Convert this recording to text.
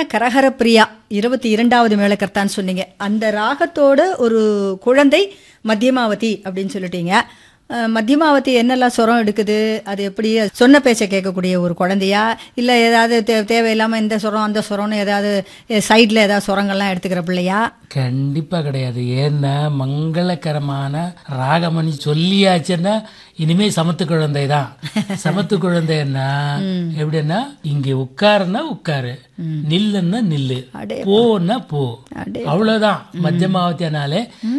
கரஹர பிரியா இருபத்தி இரண்டாவது மேளக்கர்த்தான்னு சொன்னீங்க அந்த ராகத்தோட ஒரு குழந்தை மத்தியமாவதி அப்படின்னு சொல்லிட்டீங்க அஹ், மத்தியமாவதி என்னெல்லாம் சுரம் எடுக்குது அது எப்படி சொன்ன பேச்சை கேட்கக்கூடிய ஒரு குழந்தையா இல்லை ஏதாவது தே தேவையில்லாமல் இந்த சுரம் அந்த சுரம்னு ஏதாவது சைடில் ஏதாவது சுரங்கள்லாம் எடுத்துக்கிற பிள்ளையா கண்டிப்பா கிடையாது ஏன்னா மங்களகரமான ராகமணி சொல்லியாச்சுன்னா இனிமே சமத்து குழந்தை தான் சமத்து குழந்தைன்னா எப்படின்னா இங்க உட்காருன்னா உட்காரு நில்லுன்னா நில்லு அடே போன்னா போ அடே அவ்வளவுதான் மத்தியமாவத்தியனாலே